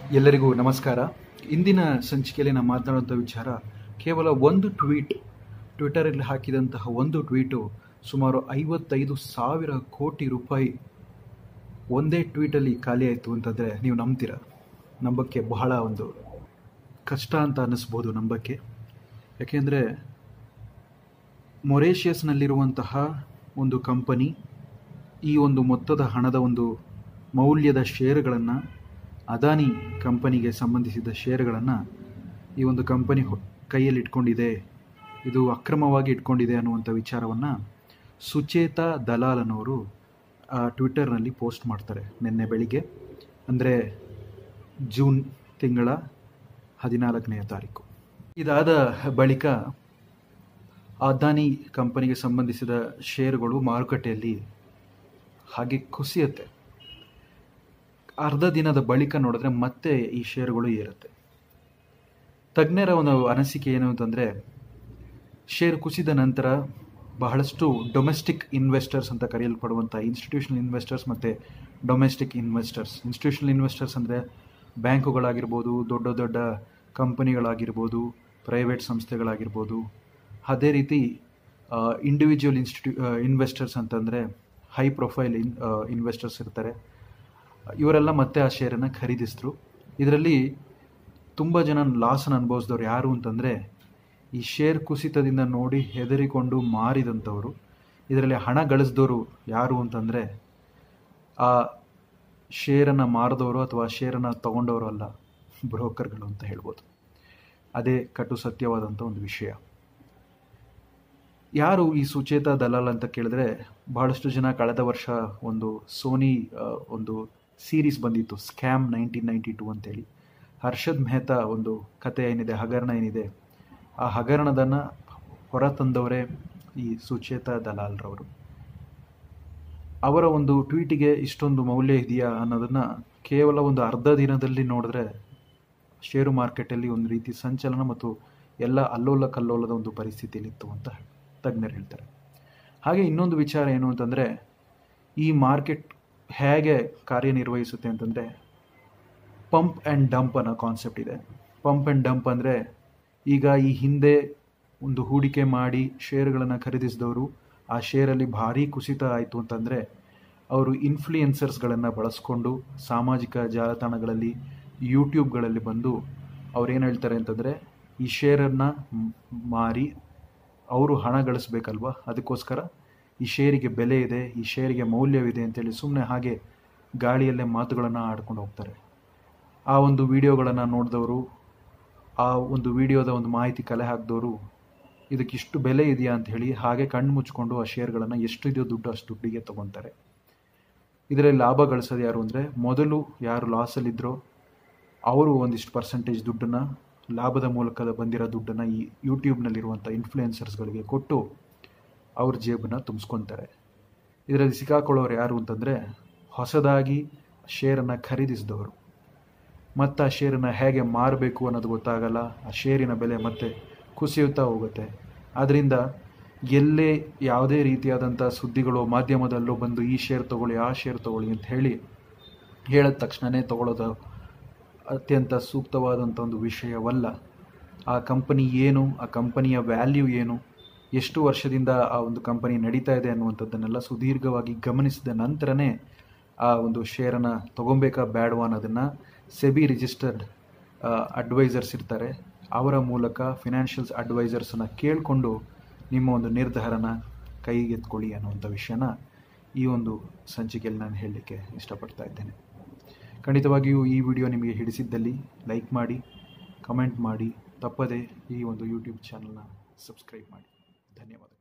ಎಲ್ಲರಿಗೂ ನಮಸ್ಕಾರ ಇಂದಿನ ಸಂಚಿಕೆಯಲ್ಲಿ ನಾವು ಮಾತನಾಡುವಂಥ ವಿಚಾರ ಕೇವಲ ಒಂದು ಟ್ವೀಟ್ ಟ್ವಿಟರಲ್ಲಿ ಹಾಕಿದಂತಹ ಒಂದು ಟ್ವೀಟು ಸುಮಾರು ಐವತ್ತೈದು ಸಾವಿರ ಕೋಟಿ ರೂಪಾಯಿ ಒಂದೇ ಟ್ವೀಟಲ್ಲಿ ಖಾಲಿ ಆಯಿತು ಅಂತಂದರೆ ನೀವು ನಂಬ್ತೀರ ನಂಬಕ್ಕೆ ಬಹಳ ಒಂದು ಕಷ್ಟ ಅಂತ ಅನ್ನಿಸ್ಬೋದು ನಂಬಕ್ಕೆ ಯಾಕೆಂದರೆ ಮೊರೇಷಿಯಸ್ನಲ್ಲಿರುವಂತಹ ಒಂದು ಕಂಪನಿ ಈ ಒಂದು ಮೊತ್ತದ ಹಣದ ಒಂದು ಮೌಲ್ಯದ ಷೇರುಗಳನ್ನು ಅದಾನಿ ಕಂಪನಿಗೆ ಸಂಬಂಧಿಸಿದ ಷೇರುಗಳನ್ನು ಈ ಒಂದು ಕಂಪನಿ ಹೊ- ಕೈಯಲ್ಲಿ ಇಟ್ಕೊಂಡಿದೆ ಇದು ಅಕ್ರಮವಾಗಿ ಇಟ್ಕೊಂಡಿದೆ ಅನ್ನುವಂಥ ವಿಚಾರವನ್ನು ಸುಚೇತಾ ದಲಾಲ್ ಅನ್ನೋರು ಆ, ಟ್ವಿಟ್ಟರ್ನಲ್ಲಿ ಪೋಸ್ಟ್ ಮಾಡ್ತಾರೆ ನಿನ್ನೆ ಬೆಳಿಗ್ಗೆ ಅಂದರೆ ಜೂನ್ ತಿಂಗಳ ಹದಿನಾಲ್ಕನೆಯ ತಾರೀಕು ಇದಾದ ಬಳಿಕ ಅದಾನಿ ಕಂಪನಿಗೆ ಸಂಬಂಧಿಸಿದ ಷೇರುಗಳು ಮಾರುಕಟ್ಟೆಯಲ್ಲಿ ಹಾಗೆ ಕುಸಿಯುತ್ತೆ ಅರ್ಧ ದಿನದ ಬಳಿಕ ನೋಡಿದ್ರೆ ಮತ್ತೆ ಈ ಷೇರುಗಳು ಏರುತ್ತೆ ತಜ್ಞರ ಒಂದು ಅನಿಸಿಕೆ ಏನು ಅಂತಂದರೆ ಶೇರ್ ಕುಸಿದ ನಂತರ ಬಹಳಷ್ಟು ಡೊಮೆಸ್ಟಿಕ್ ಇನ್ವೆಸ್ಟರ್ಸ್ ಅಂತ ಕರೆಯಲ್ಪಡುವಂಥ ಇನ್ಸ್ಟಿಟ್ಯೂಷನಲ್ ಇನ್ವೆಸ್ಟರ್ಸ್ ಮತ್ತು ಡೊಮೆಸ್ಟಿಕ್ ಇನ್ವೆಸ್ಟರ್ಸ್ ಇನ್ಸ್ಟಿಟ್ಯೂಷನಲ್ ಇನ್ವೆಸ್ಟರ್ಸ್ ಅಂದರೆ ಬ್ಯಾಂಕುಗಳಾಗಿರ್ಬೋದು ದೊಡ್ಡ ದೊಡ್ಡ ಕಂಪನಿಗಳಾಗಿರ್ಬೋದು ಪ್ರೈವೇಟ್ ಸಂಸ್ಥೆಗಳಾಗಿರ್ಬೋದು ಅದೇ ರೀತಿ ಇಂಡಿವಿಜುವಲ್ ಇನ್ಸ್ಟಿಟ್ಯೂ ಇನ್ವೆಸ್ಟರ್ಸ್ ಅಂತಂದರೆ ಹೈ ಪ್ರೊಫೈಲ್ ಇನ್ ಇನ್ವೆಸ್ಟರ್ಸ್ ಇರ್ತಾರೆ ಇವರೆಲ್ಲ ಮತ್ತೆ ಆ ಶೇರನ್ನು ಖರೀದಿಸಿದ್ರು ಇದರಲ್ಲಿ ತುಂಬ ಜನ ಲಾಸನ್ನು ಅನುಭವಿಸಿದವ್ರು ಯಾರು ಅಂತಂದರೆ ಈ ಶೇರ್ ಕುಸಿತದಿಂದ ನೋಡಿ ಹೆದರಿಕೊಂಡು ಮಾರಿದಂಥವರು ಇದರಲ್ಲಿ ಹಣ ಗಳಿಸಿದವರು ಯಾರು ಅಂತಂದರೆ ಆ ಶೇರನ್ನು ಮಾರಿದವರು ಅಥವಾ ಶೇರನ್ನು ತಗೊಂಡವರು ಅಲ್ಲ ಬ್ರೋಕರ್ಗಳು ಅಂತ ಹೇಳ್ಬೋದು ಅದೇ ಕಟು ಸತ್ಯವಾದಂಥ ಒಂದು ವಿಷಯ ಯಾರು ಈ ಸುಚೇತಾ ದಲಾಲ್ ಅಂತ ಕೇಳಿದ್ರೆ ಬಹಳಷ್ಟು ಜನ ಕಳೆದ ವರ್ಷ ಒಂದು ಸೋನಿ ಆ, ಒಂದು ಸೀರೀಸ್ ಬಂದಿತ್ತು ಸ್ಕ್ಯಾಮ್ ನೈನ್ಟೀನ್ ನೈಂಟಿ ಟೂ ಅಂತೇಳಿ ಹರ್ಷದ್ ಮೆಹ್ತಾ ಒಂದು ಕತೆ ಏನಿದೆ ಹಗರಣ ಏನಿದೆ ಆ ಹಗರಣದನ್ನು ಹೊರತಂದವರೇ ಈ ಸುಚೇತಾ ದಲಾಲ್ರವರು ಅವರ ಒಂದು ಟ್ವೀಟಿಗೆ ಇಷ್ಟೊಂದು ಮೌಲ್ಯ ಇದೆಯಾ ಅನ್ನೋದನ್ನು ಕೇವಲ ಒಂದು ಅರ್ಧ ದಿನದಲ್ಲಿ ನೋಡಿದ್ರೆ ಷೇರು ಮಾರ್ಕೆಟಲ್ಲಿ ಒಂದು ರೀತಿ ಸಂಚಲನ ಮತ್ತು ಎಲ್ಲ ಅಲ್ಲೋಲ ಕಲ್ಲೋಲದ ಒಂದು ಪರಿಸ್ಥಿತಿಯಲ್ಲಿತ್ತು ಅಂತ ತಜ್ಞರು ಹೇಳ್ತಾರೆ ಹಾಗೆ ಇನ್ನೊಂದು ವಿಚಾರ ಏನು ಅಂತಂದರೆ ಈ ಮಾರ್ಕೆಟ್ ಹೇಗೆ ಕಾರ್ಯನಿರ್ವಹಿಸುತ್ತೆ ಅಂತಂದರೆ ಪಂಪ್ ಆ್ಯಂಡ್ ಡಂಪ್ ಅನ್ನೋ ಕಾನ್ಸೆಪ್ಟ್ ಇದೆ ಪಂಪ್ ಆ್ಯಂಡ್ ಡಂಪ್ ಅಂದರೆ ಈಗ ಈ ಹಿಂದೆ ಒಂದು ಹೂಡಿಕೆ ಮಾಡಿ ಶೇರುಗಳನ್ನು ಖರೀದಿಸಿದವರು ಆ ಶೇರಲ್ಲಿ ಭಾರಿ ಕುಸಿತ ಆಯಿತು ಅಂತಂದರೆ ಅವರು ಇನ್ಫ್ಲೂಯೆನ್ಸರ್ಸ್ಗಳನ್ನು ಬಳಸ್ಕೊಂಡು ಸಾಮಾಜಿಕ ಜಾಲತಾಣಗಳಲ್ಲಿ ಯೂಟ್ಯೂಬ್ಗಳಲ್ಲಿ ಬಂದು ಅವ್ರು ಏನು ಹೇಳ್ತಾರೆ ಅಂತಂದರೆ ಈ ಶೇರನ್ನು ಮಾರಿ ಅವರು ಹಣ ಗಳಿಸ್ಬೇಕಲ್ವಾ ಅದಕ್ಕೋಸ್ಕರ ಈ ಶೇರಿಗೆ ಬೆಲೆ ಇದೆ ಈ ಶೇರಿಗೆ ಮೌಲ್ಯವಿದೆ ಅಂತೇಳಿ ಸುಮ್ಮನೆ ಹಾಗೆ ಗಾಳಿಯಲ್ಲೇ ಮಾತುಗಳನ್ನು ಆಡ್ಕೊಂಡು ಹೋಗ್ತಾರೆ ಆ ಒಂದು ವಿಡಿಯೋಗಳನ್ನು ನೋಡಿದವರು ಆ ಒಂದು ವಿಡಿಯೋದ ಒಂದು ಮಾಹಿತಿ ಕಲೆ ಹಾಕಿದವರು ಇದಕ್ಕಿಷ್ಟು ಬೆಲೆ ಇದೆಯಾ ಅಂತ ಹೇಳಿ ಹಾಗೆ ಕಣ್ಣು ಮುಚ್ಕೊಂಡು ಆ ಶೇರ್ಗಳನ್ನು ಎಷ್ಟು ಇದೆಯೋ ದುಡ್ಡು ಅಷ್ಟು ದುಡ್ಡಿಗೆ ತಗೊತಾರೆ ಇದರಲ್ಲಿ ಲಾಭ ಗಳಿಸೋದು ಯಾರು ಅಂದರೆ ಮೊದಲು ಯಾರು ಲಾಸಲ್ಲಿದ್ದರೋ ಅವರು ಒಂದಿಷ್ಟು ಪರ್ಸೆಂಟೇಜ್ ದುಡ್ಡನ್ನು ಲಾಭದ ಮೂಲಕ ಬಂದಿರೋ ದುಡ್ಡನ್ನು ಈ ಯೂಟ್ಯೂಬ್ನಲ್ಲಿರುವಂಥ ಇನ್ಫ್ಲೂಯೆನ್ಸರ್ಸ್ಗಳಿಗೆ ಕೊಟ್ಟು ಅವ್ರ ಜೇಬನ್ನು ತುಂಬಿಸ್ಕೊತಾರೆ ಇದರಲ್ಲಿ ಸಿಕ್ಕಾಕೊಳ್ಳೋರು ಯಾರು ಅಂತಂದರೆ ಹೊಸದಾಗಿ ಶೇರನ್ನು ಖರೀದಿಸಿದವರು ಮತ್ತು ಆ ಶೇರನ್ನು ಹೇಗೆ ಮಾರಬೇಕು ಅನ್ನೋದು ಗೊತ್ತಾಗಲ್ಲ ಆ ಶೇರಿನ ಬೆಲೆ ಮತ್ತೆ ಕುಸಿಯುತ್ತಾ ಹೋಗುತ್ತೆ ಆದ್ದರಿಂದ ಎಲ್ಲೇ ಯಾವುದೇ ರೀತಿಯಾದಂಥ ಸುದ್ದಿಗಳು ಮಾಧ್ಯಮದಲ್ಲೂ ಬಂದು ಈ ಶೇರ್ ತಗೊಳ್ಳಿ ಆ ಶೇರ್ ತಗೊಳ್ಳಿ ಅಂತ ಹೇಳಿ ಹೇಳಿದ ತಕ್ಷಣವೇ ತಗೊಳ್ಳೋದು ಅತ್ಯಂತ ಸೂಕ್ತವಾದಂಥ ಒಂದು ವಿಷಯವಲ್ಲ ಆ ಕಂಪನಿ ಏನು ಆ ಕಂಪನಿಯ ವ್ಯಾಲ್ಯೂ ಏನು ಎಷ್ಟು ವರ್ಷದಿಂದ ಆ ಒಂದು ಕಂಪನಿ ನಡೀತಾ ಇದೆ ಅನ್ನುವಂಥದ್ದನ್ನೆಲ್ಲ ಸುದೀರ್ಘವಾಗಿ ಗಮನಿಸಿದ ನಂತರನೇ ಆ ಒಂದು ಶೇರನ್ನು ತೊಗೊಬೇಕಾ ಬೇಡವಾ ಅನ್ನೋದನ್ನು ಸೆಬಿ ರಿಜಿಸ್ಟರ್ಡ್ ಅಡ್ವೈಸರ್ಸ್ ಇರ್ತಾರೆ ಅವರ ಮೂಲಕ ಫಿನಾನ್ಷಿಯಲ್ಸ್ ಅಡ್ವೈಸರ್ಸನ್ನು ಕೇಳಿಕೊಂಡು ನಿಮ್ಮ ಒಂದು ನಿರ್ಧಾರನ ಕೈಗೆತ್ಕೊಳ್ಳಿ ಅನ್ನುವಂಥ ವಿಷಯನ ಈ ಒಂದು ಸಂಚಿಕೆಯಲ್ಲಿ ನಾನು ಹೇಳಲಿಕ್ಕೆ ಇಷ್ಟಪಡ್ತಾ ಇದ್ದೇನೆ ಖಂಡಿತವಾಗಿಯೂ ಈ ವಿಡಿಯೋ ನಿಮಗೆ ಹಿಡಿಸಿದ್ದಲ್ಲಿ ಲೈಕ್ ಮಾಡಿ ಕಮೆಂಟ್ ಮಾಡಿ ತಪ್ಪದೆ ಈ ಒಂದು ಯೂಟ್ಯೂಬ್ ಚಾನಲ್ನ ಸಬ್ಸ್ಕ್ರೈಬ್ ಮಾಡಿ ಧನ್ಯವಾದಗಳು